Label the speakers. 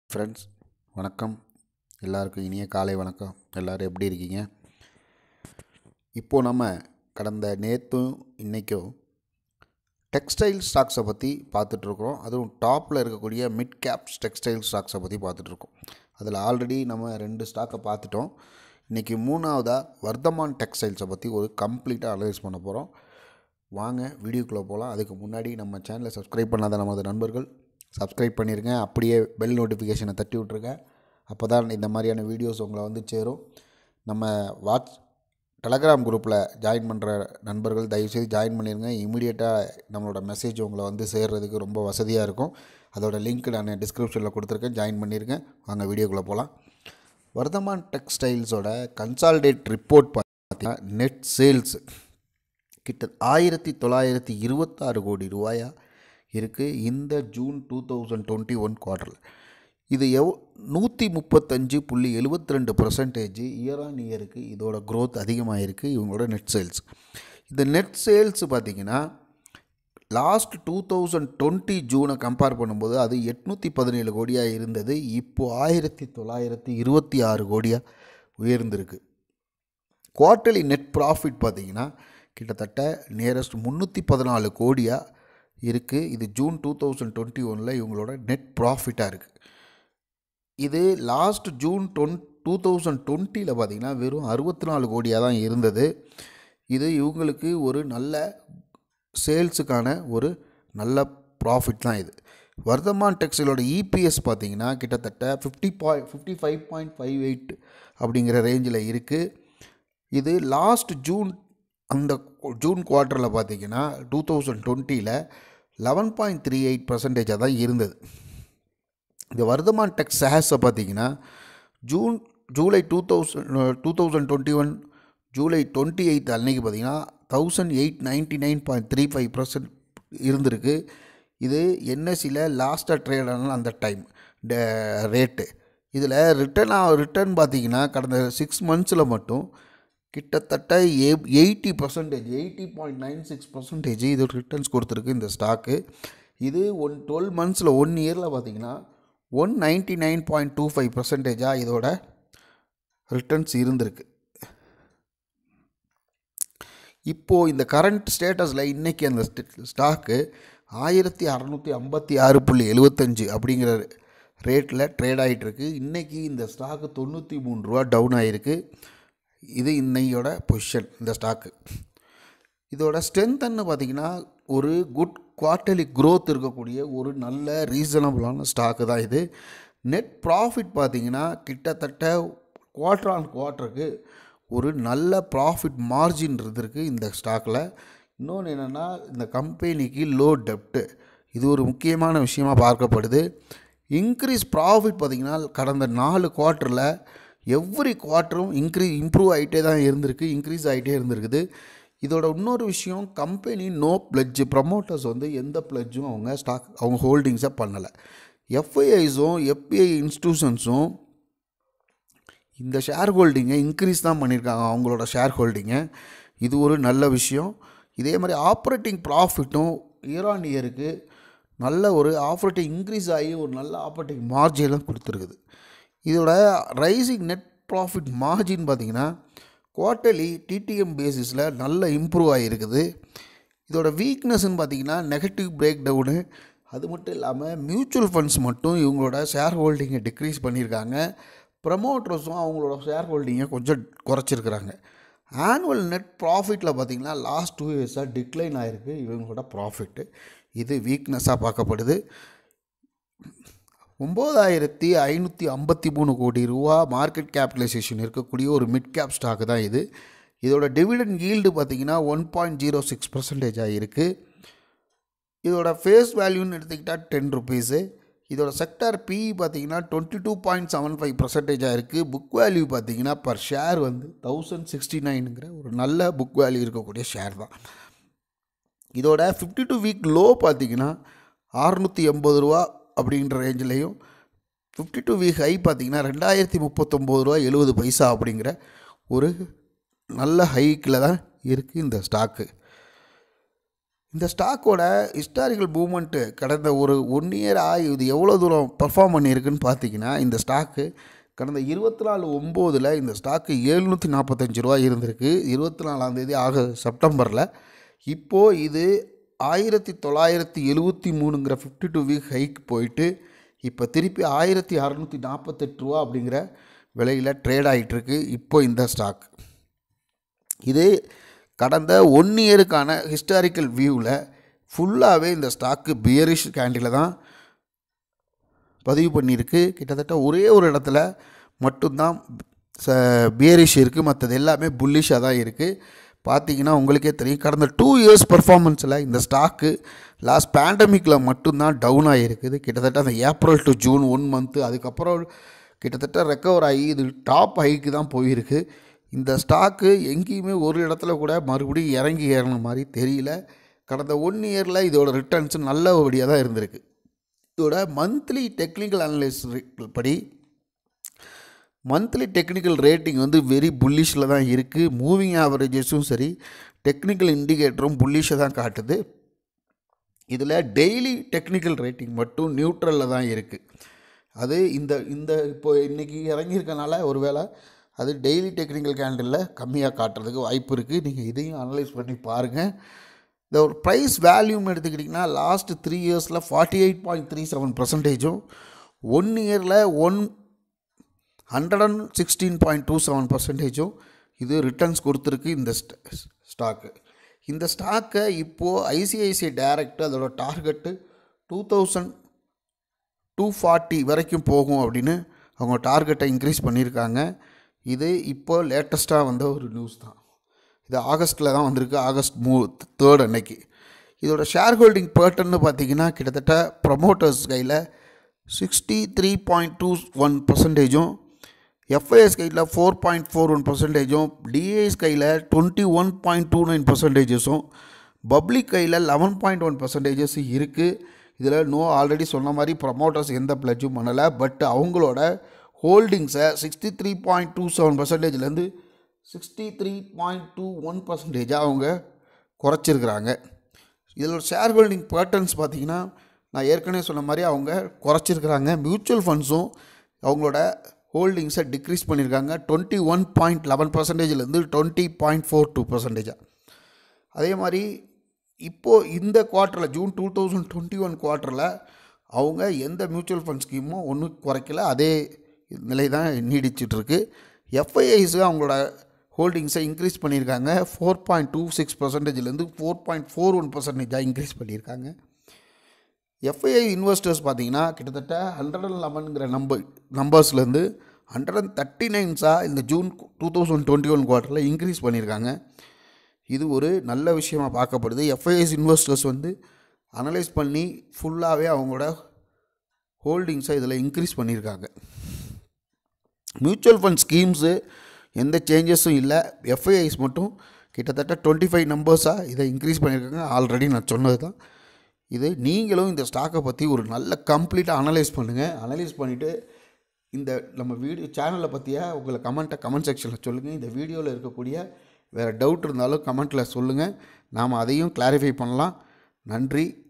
Speaker 1: friends வணக்கம் எல்லாருக்கும் இனிய காலை வணக்கம் எல்லோரும் எப்படி இருக்கீங்க இப்போது நம்ம கடந்த நேற்றும் இன்றைக்கும் டெக்ஸ்டைல் ஸ்டாக்ஸை பற்றி பார்த்துட்ருக்குறோம் அதுவும் டாப்பில் இருக்கக்கூடிய மிட் கேப்ஸ் டெக்ஸ்டைல் ஸ்டாக்ஸை பற்றி பார்த்துட்ருக்கோம் அதில் ஆல்ரெடி நம்ம ரெண்டு ஸ்டாக்கை பார்த்துட்டோம் இன்றைக்கி மூணாவதாக வர்தமான் டெக்ஸ்டைல்ஸை பற்றி ஒரு கம்ப்ளீட்டாக அனலைஸ் பண்ண போகிறோம் வாங்க வீடியோக்குள்ளே போகலாம் அதுக்கு முன்னாடி நம்ம சேனலை சப்ஸ்கிரைப் பண்ணாத நமது நண்பர்கள் சப்ஸ்கிரைப் பண்ணிடுங்க அப்படியே பெல் நோட்டிஃபிகேஷனை தட்டி விட்ருங்க அப்போ தான் இந்த மாதிரியான வீடியோஸ் உங்களை வந்து சேரும் நம்ம வாட்ஸ் டெலகிராம் குரூப்பில் ஜாயின் பண்ணுற நண்பர்கள் தயவுசெய்து ஜாயின் பண்ணிடுங்க இமீடியட்டாக நம்மளோட மெசேஜ் உங்களை வந்து சேர்றதுக்கு ரொம்ப வசதியாக இருக்கும் அதோட லிங்க் நான் டிஸ்கிரிப்ஷனில் கொடுத்துருக்கேன் ஜாயின் பண்ணிடுங்க வாங்க வீடியோக்குள்ளே போகலாம் வர்தமான் டெக்ஸ்டைல்ஸோட கன்சால்டேட் ரிப்போர்ட் பார்த்தீங்கன்னா நெட் சேல்ஸ் கிட்ட ஆயிரத்தி தொள்ளாயிரத்தி இருபத்தாறு கோடி ரூபாயா இருக்குது இந்த June two thousand twenty one குவார்ட்டரில் இது எவ் நூற்றி முப்பத்தஞ்சு புள்ளி எழுபத்தி ரெண்டு பர்சன்டேஜ் இயர் ஆன் இயருக்கு இதோட க்ரோத் அதிகமாக இருக்குது இவங்களோட நெட் சேல்ஸ் இந்த நெட் சேல்ஸ் பார்த்திங்கன்னா லாஸ்ட் டூ தௌசண்ட் டுவெண்ட்டி ஜூனை கம்பேர் பண்ணும்போது அது எட்நூற்றி பதினேழு கோடியாக இருந்தது இப்போது ஆயிரத்தி தொள்ளாயிரத்தி இருபத்தி ஆறு கோடியாக உயர்ந்திருக்கு குவார்ட்டர்லி நெட் ப்ராஃபிட் பார்த்திங்கன்னா கிட்டத்தட்ட நியரஸ்ட் முந்நூற்றி பதினாலு கோடியாக இருக்குது இது ஜூன் டூ தௌசண்ட் டுவெண்ட்டி ஒனில் இவங்களோட நெட் ப்ராஃபிட்டாக இருக்குது இது லாஸ்ட் ஜூன் டொன் டூ தௌசண்ட் டுவெண்ட்டியில் பார்த்திங்கன்னா வெறும் அறுபத்தி நாலு கோடியாக தான் இருந்தது இது இவங்களுக்கு ஒரு நல்ல சேல்ஸுக்கான ஒரு நல்ல ப்ராஃபிட் தான் இது வர்தமான் டெக்ஸ்டைலோட இபிஎஸ் பார்த்தீங்கன்னா கிட்டத்தட்ட fifty point fifty five point five eight அப்படிங்கிற ரேஞ்சில் இருக்குது இது லாஸ்ட் ஜூன் அந்த ஜூன் குவார்ட்டரில் பார்த்தீங்கன்னா டூ தௌசண்ட் டுவெண்ட்டியில் லெவன் பாயிண்ட் த்ரீ எயிட் பர்சன்டேஜாக தான் இருந்தது இந்த வர்தமான் டெக்ஸ் ஷேர்ஸை பார்த்தீங்கன்னா June July two thousand two thousand twenty one July twenty eighth அன்னைக்கு பார்த்தீங்கன்னா thousand eight ninety nine point three five percent இருந்திருக்கு இது என்எஸ்சியில் லாஸ்ட்டாக ட்ரேட் ஆனாலும் அந்த டைம் ரேட்டு இதில் ரிட்டர்ன் ரிட்டர்ன் பார்த்தீங்கன்னா கடந்த சிக்ஸ் மந்த்ஸில் மட்டும் கிட்டத்தட்ட எ eighty percentage eighty point nine six percentage இது ரிட்டர்ன்ஸ் கொடுத்துருக்கு இந்த ஸ்டாக்கு இது ஒன் டுவெல் மந்த்ஸில் ஒன் இயரில் பார்த்தீங்கன்னா one ninety nine point two five பர்சன்டேஜாக இதோட ரிட்டர்ன்ஸ் இருந்திருக்கு இப்போது இந்த கரண்ட் ஸ்டேட்டஸில் இன்றைக்கி அந்த ஸ்டாக்கு ஆயிரத்தி அறநூற்றி ஐம்பத்தி ஆறு புள்ளி எழுபத்தஞ்சு அப்படிங்கிற ரேட்டில் ட்ரேட் ஆகிட்டுருக்கு இன்றைக்கி இந்த ஸ்டாக்கு தொண்ணூற்றி மூணு ரூபா டவுன் ஆகிருக்கு இது இன்னையோட பொசிஷன் இந்த ஸ்டாக்கு இதோட ஸ்ட்ரென்த்துன்னு பார்த்திங்கன்னா ஒரு குட் குவார்ட்டர்லி க்ரோத் இருக்கக்கூடிய ஒரு நல்ல ரீசனபிளான ஸ்டாக்கு தான் இது நெட் ப்ராஃபிட் பார்த்திங்கன்னா கிட்டத்தட்ட குவார்ட்டர் ஆன் குவார்ட்டருக்கு ஒரு நல்ல ப்ராஃபிட் மார்ஜின் இருந்திருக்கு இந்த ஸ்டாக்கில் இன்னொன்று என்னென்னா இந்த கம்பெனிக்கு லோ டெப்ட்டு இது ஒரு முக்கியமான விஷயமாக பார்க்கப்படுது இன்க்ரீஸ் ப்ராஃபிட் பார்த்திங்கன்னா கடந்த நாலு குவார்ட்டரில் எவ்ரி குவார்ட்டரும் இன்க்ரீ இம்ப்ரூவ் ஆகிட்டே தான் இருந்திருக்கு இன்க்ரீஸ் ஆகிட்டே இருந்திருக்குது இதோட இன்னொரு விஷயம் கம்பெனி நோ பிளட்ஜு ப்ரமோட்டர்ஸ் வந்து எந்த பிளட்ஜும் அவங்க ஸ்டாக் அவங்க ஹோல்டிங்ஸை பண்ணலை எஃப்ஐஐஸும் எஃபிஐ இன்ஸ்டியூஷன்ஸும் இந்த ஷேர் ஹோல்டிங்கை இன்க்ரீஸ் தான் பண்ணியிருக்காங்க அவங்களோட ஷேர் ஹோல்டிங்கை இது ஒரு நல்ல விஷயம் இதே மாதிரி ஆப்ரேட்டிங் ப்ராஃபிட்டும் இயர் ஆன் இயருக்கு நல்ல ஒரு ஆப்ரேட்டிங் இன்க்ரீஸ் ஆகி ஒரு நல்ல ஆப்ரேட்டிங் மார்ஜினும் கொடுத்துருக்குது இதோட ரைசிங் நெட் ப்ராஃபிட் மார்ஜின் பார்த்திங்கன்னா குவார்ட்டர்லி டிடிஎம் பேசிஸில் நல்ல இம்ப்ரூவ் ஆகிருக்குது இதோட வீக்னஸ்ன்னு பார்த்திங்கன்னா நெகட்டிவ் பிரேக் டவுனு அது மட்டும் இல்லாமல் மியூச்சுவல் ஃபண்ட்ஸ் மட்டும் இவங்களோட ஷேர் ஹோல்டிங்கை டிக்ரீஸ் பண்ணியிருக்காங்க ப்ரமோட்டர்ஸும் அவங்களோட ஷேர் ஹோல்டிங்கை கொஞ்சம் குறைச்சிருக்கிறாங்க ஆனுவல் நெட் ப்ராஃபிட்டில் பார்த்திங்கன்னா லாஸ்ட் டூ இயர்ஸாக டிக்ளைன் ஆகிருக்கு இவங்களோட ப்ராஃபிட்டு இது வீக்னஸாக பார்க்கப்படுது ஒம்பதாயிரத்தி ஐநூற்றி ஐம்பத்தி மூணு கோடி ரூபா மார்க்கெட் கேபிட்டலைசேஷன் இருக்கக்கூடிய ஒரு மிட் கேப் ஸ்டாக்கு தான் இது இதோட டிவிடன் ஈல்டு பார்த்திங்கன்னா ஒன் பாயிண்ட் ஜீரோ சிக்ஸ் பர்சன்டேஜாக இருக்குது இதோட ஃபேஸ் வேல்யூன்னு எடுத்துக்கிட்டால் டென் ருபீஸு இதோட செக்டார் பிஇ பார்த்தீங்கன்னா twenty two point seven five பர்சன்டேஜாக இருக்குது புக் வேல்யூ பார்த்தீங்கன்னா பர் ஷேர் வந்து தௌசண்ட் சிக்ஸ்டி நைனுங்கிற ஒரு நல்ல புக் வேல்யூ இருக்கக்கூடிய ஷேர் தான் இதோட ஃபிஃப்டி டூ வீக் லோ பார்த்தீங்கன்னா அறுநூற்றி எண்பது ரூபா அப்படின்ற ரேஞ்சிலையும் ஃபிஃப்டி டூ வீக் ஹை பார்த்தீங்கன்னா ரெண்டாயிரத்தி முப்பத்தொம்போது ரூபா எழுபது பைசா அப்படிங்கிற ஒரு நல்ல ஹைக்கில் தான் இருக்குது இந்த ஸ்டாக்கு இந்த ஸ்டாக்கோட ஹிஸ்டாரிக்கல் மூமெண்ட்டு கடந்த ஒரு ஒன் இயர் ஆகி இது எவ்வளோ தூரம் பர்ஃபார்ம் பண்ணியிருக்குன்னு பார்த்தீங்கன்னா இந்த ஸ்டாக்கு கடந்த இருபத்தி நாலு ஒம்போதில் இந்த ஸ்டாக்கு எழுநூற்றி நாற்பத்தஞ்சு ரூபா இருந்திருக்கு இருபத்தி நாலாந்தேதி ஆக செப்டம்பரில் இப்போது இது ஆயிரத்தி தொள்ளாயிரத்தி எழுபத்தி மூணுங்கிற ஃபிஃப்டி டூ வீக் ஹைக் போயிட்டு இப்போ திருப்பி ஆயிரத்தி அறநூற்றி நாற்பத்தெட்டு ரூபா அப்படிங்கிற விலையில் ட்ரேட் ஆகிட்டுருக்கு இப்போ இந்த ஸ்டாக் இது கடந்த ஒன் இயருக்கான ஹிஸ்டாரிக்கல் வியூவில் ஃபுல்லாகவே இந்த ஸ்டாக்கு பியரிஷ் கேண்டில் தான் பதிவு பண்ணியிருக்கு கிட்டத்தட்ட ஒரே ஒரு இடத்துல மட்டும்தான் ச பியரிஷ் இருக்குது மற்றது எல்லாமே புல்லிஷாக தான் இருக்குது பார்த்தீங்கன்னா உங்களுக்கே தெரியும் கடந்த டூ இயர்ஸ் பர்ஃபார்மன்ஸில் இந்த ஸ்டாக்கு லாஸ்ட் பேண்டமிக்கில் மட்டும்தான் டவுன் ஆகிருக்குது கிட்டத்தட்ட அந்த April to June one month அதுக்கப்புறம் கிட்டத்தட்ட ரெக்கவர் ஆகி இது டாப் ஹைக்கு தான் போயிருக்கு இந்த ஸ்டாக்கு எங்கேயுமே ஒரு இடத்துல கூட மறுபடியும் இறங்கி ஏறின மாதிரி தெரியல கடந்த ஒன் இயரில் இதோட ரிட்டர்ன்ஸ் நல்லபடியாக தான் இருந்திருக்கு இதோட மந்த்லி டெக்னிக்கல் அனலைஸ் படி மந்த்லி டெக்னிக்கல் ரேட்டிங் வந்து வெரி புல்லிஷில் தான் இருக்குது மூவிங் ஆவரேஜஸும் சரி டெக்னிக்கல் இண்டிகேட்டரும் புல்லிஷை தான் காட்டுது இதில் டெய்லி டெக்னிக்கல் ரேட்டிங் மட்டும் நியூட்ரலில் தான் இருக்குது அது இந்த இந்த இப்போ இன்றைக்கி இறங்கியிருக்கனால ஒருவேளை அது டெய்லி டெக்னிக்கல் கேண்டலில் கம்மியாக காட்டுறதுக்கு வாய்ப்பு இருக்குது நீங்கள் இதையும் அனலைஸ் பண்ணி பாருங்கள் இந்த ஒரு ப்ரைஸ் வேல்யூம் எடுத்துக்கிட்டிங்கன்னா லாஸ்ட் த்ரீ இயர்ஸில் forty eight point three seven பர்சன்டேஜும் ஒன் இயரில் one hundred and sixteen point two seven பர்சன்டேஜும் இது ரிட்டர்ன்ஸ் கொடுத்துருக்கு இந்த ஸ்டாக்கு இந்த ஸ்டாக்கை இப்போது ஐசிஐசிஐ டைரக்ட் அதோட target two thousand two forty வரைக்கும் போகும் அப்படின்னு அவங்க டார்கெட்டை இன்க்ரீஸ் பண்ணியிருக்காங்க இது இப்போ லேட்டஸ்ட்டாக வந்த ஒரு நியூஸ் தான் இது ஆகஸ்ட்டில் தான் வந்திருக்கு ஆகஸ்ட் மூ தேர்ட் அன்னைக்கு இதோட ஷேர் ஹோல்டிங் பேர்டன்னு பார்த்தீங்கன்னா கிட்டத்தட்ட ப்ரமோட்டர்ஸ் கையில் sixty three point two one பர்சன்டேஜும் எஃப்ஐஎஸ் கையில் ஃபோர் பாயிண்ட் ஃபோர் ஒன் பர்சன்டேஜும் டிஏஎஸ் கையில் twenty one point two nine பர்சன்டேஜஸும் பப்ளிக் கையில் லெவன் பாயிண்ட் ஒன் பர்சன்டேஜஸ் இருக்குது இதில் நோ ஆல்ரெடி சொன்ன மாதிரி ப்ரமோட்டர்ஸ் எந்த பிளட்ஜும் பண்ணலை பட் அவங்களோட ஹோல்டிங்ஸை sixty three point two seven பர்சன்டேஜ்லேருந்து sixty three point two one பர்சன்டேஜாக அவங்க குறைச்சிருக்கிறாங்க இதில் ஷேர் ஹோல்டிங் பேட்டர்ன்ஸ் பார்த்திங்கன்னா நான் ஏற்கனவே சொன்ன மாதிரி அவங்க குறைச்சிருக்கிறாங்க மியூச்சுவல் ஃபண்ட்ஸும் அவங்களோட ஹோல்டிங்ஸை டிக்ரீஸ் பண்ணியிருக்காங்க டுவெண்ட்டி ஒன் பாயிண்ட் லெவன் பர்சன்டேஜ்லேருந்து டுவெண்ட்டி பாயிண்ட் ஃபோர் டூ பர்சன்டேஜாக அதே மாதிரி இப்போது இந்த குவார்ட்டரில் June two thousand twenty one குவார்ட்டரில் அவங்க எந்த மியூச்சுவல் ஃபண்ட் ஸ்கீமும் ஒன்றும் குறைக்கல அதே நிலை தான் நீடிச்சிட்ருக்கு எஃப்ஐஐஸ் அவங்களோட ஹோல்டிங்ஸை இன்க்ரீஸ் பண்ணியிருக்காங்க ஃபோர் பாயிண்ட் டூ சிக்ஸ் பர்சன்டேஜ்லேருந்து ஃபோர் பாயிண்ட் ஃபோர் ஒன் பர்சன்டேஜாக இன்க்ரீஸ் பண்ணியிருக்காங்க எஃப்ஐஐ இன்வெஸ்டர்ஸ் பார்த்தீங்கன்னா கிட்டத்தட்ட ஹண்ட்ரட் அண்ட் லெவனுங்கிற நம்பர் நம்பர்ஸ்லேருந்து ஹண்ட்ரட் அண்ட் தேர்ட்டி நைன்ஸாக இந்த June two thousand twenty one குவார்ட்டரில் இன்க்ரீஸ் பண்ணியிருக்காங்க இது ஒரு நல்ல விஷயமாக பார்க்கப்படுது எஃப்ஐஎஸ் இன்வெஸ்டர்ஸ் வந்து அனலைஸ் பண்ணி ஃபுல்லாகவே அவங்களோட ஹோல்டிங்ஸை இதில் இன்க்ரீஸ் பண்ணியிருக்காங்க மியூச்சுவல் ஃபண்ட் ஸ்கீம்ஸு எந்த சேஞ்சஸும் இல்லை எஃப்ஐஐஸ் மட்டும் கிட்டத்தட்ட டுவெண்ட்டி ஃபைவ் நம்பர்ஸாக இதை இன்க்ரீஸ் பண்ணியிருக்காங்க ஆல்ரெடி நான் சொன்னது தான் இது நீங்களும் இந்த ஸ்டாக்கை பற்றி ஒரு நல்ல கம்ப்ளீட்டாக அனலைஸ் பண்ணுங்கள் அனலைஸ் பண்ணிவிட்டு இந்த நம்ம வீடியோ சேனலை பற்றிய உங்களை கமெண்ட்டை கமெண்ட் செக்ஷனில் சொல்லுங்கள் இந்த வீடியோவில் இருக்கக்கூடிய வேறு டவுட் இருந்தாலும் கமெண்ட்டில் சொல்லுங்கள் நாம் அதையும் கிளாரிஃபை பண்ணலாம் நன்றி